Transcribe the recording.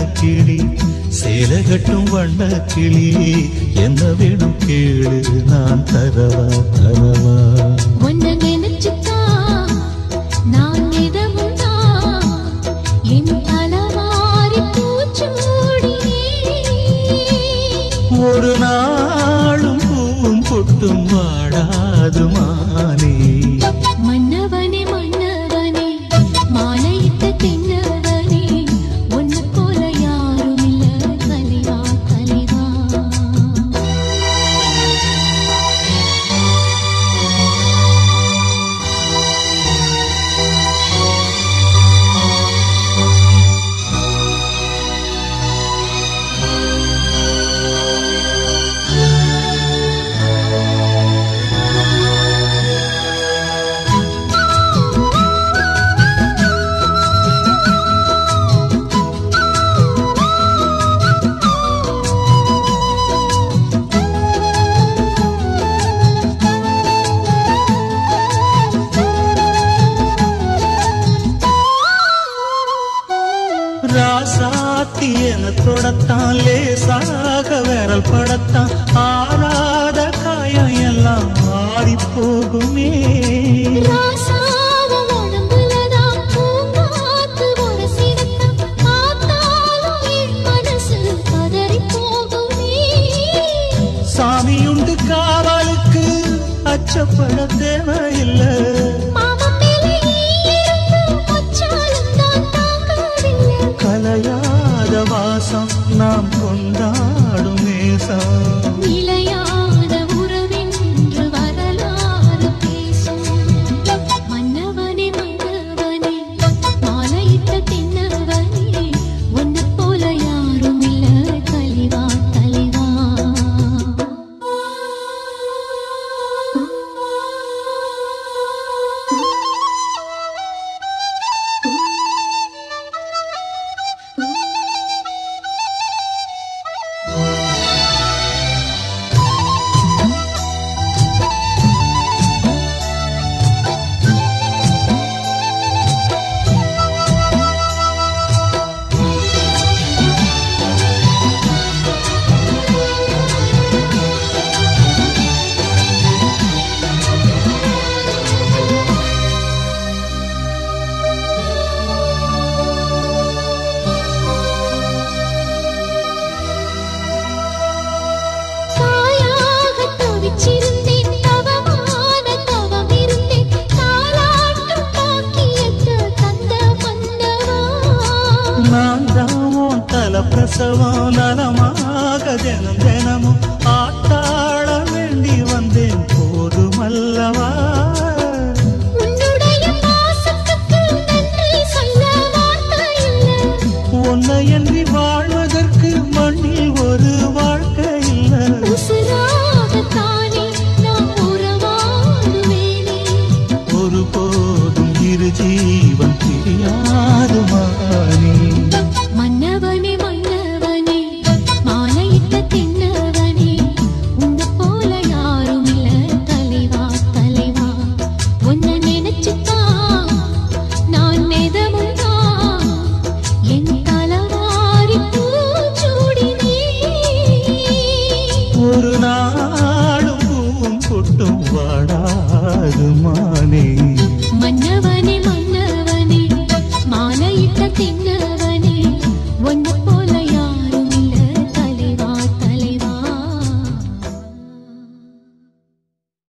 கிளி சேலை கட்டும் வண்ண கிளி என்ன வேணும் கேளு நான் தரவா தரவா உன்னை நினைச்சுதான் நான் எதவும் தான் என் தலவாரி பூச்சூடியே ஒரு நாளும் பூவும் பொட்டும் வாடாது மானே மன்னவனே மன்னவனே மாலையிட்ட தென்னவனே உன்னை போல யாரும் இல்ல தலைவா தலைவா ராசாத்தி என தொடத்தான் லேசாக விரல் படத்தான் ஆறாத காயம் எல்லாம் மாறி போகுமே ராசாவ உடம்புலதான் பூங்காத்து உரசிடத்தான் பார்த்தாலும் என் மனசு பதறிப் போகுமே. சாமியுண்டு காவலுக்கு அச்சப்பட தேவையில்லை மாமன் மேலே ஈர்ப்பு வச்சாலும்தான் தாங்கவில்லை. கலையாத வாசம் நாம் கொண்டாடும் நேசம் நிலையான உறவென்று வரலாறு பேசும். மன்னவனே மன்னவனே மாலையிட்ட தென்னவனே உன்னைப் போல யாரும் இல்ல தலைவா தலைவா தாயாக தவிச்சிருந்தேன் தவமான தவம் இருந்தேன் தாலாட்டும் பாக்கியத்து தந்த மன்னவா நான் தான் தல பிரசவம் நலமாக தினம் தினமும் ஆட்டாள வேண்டி வந்தேன் போதுமல்லவா உன்னுடைய பாசத்துக்கு நன்றி சொல்ல வார்த்தை இல்லை உன்னையன்றி வாழ்வதற்கு மண்ணில் ஒரு வாழ்க்கை இல்லை உசுராகத்தானே நான் உறவாடுவேனே ஒருபோதும் இரு ஜீவன் பிரியாது மானே மன்னவனே மன்னவனே மாலையிட்ட தின்னவனே உன்னை போல யாரும் இல்ல தலைவா தலைவா உன்னை நினைச்சுதான் நான் நெதமும் தான் என் தலவாரி பூச்சூடினே ஒரு நாளும் பூவும் கொட்டும் வாடாது மானே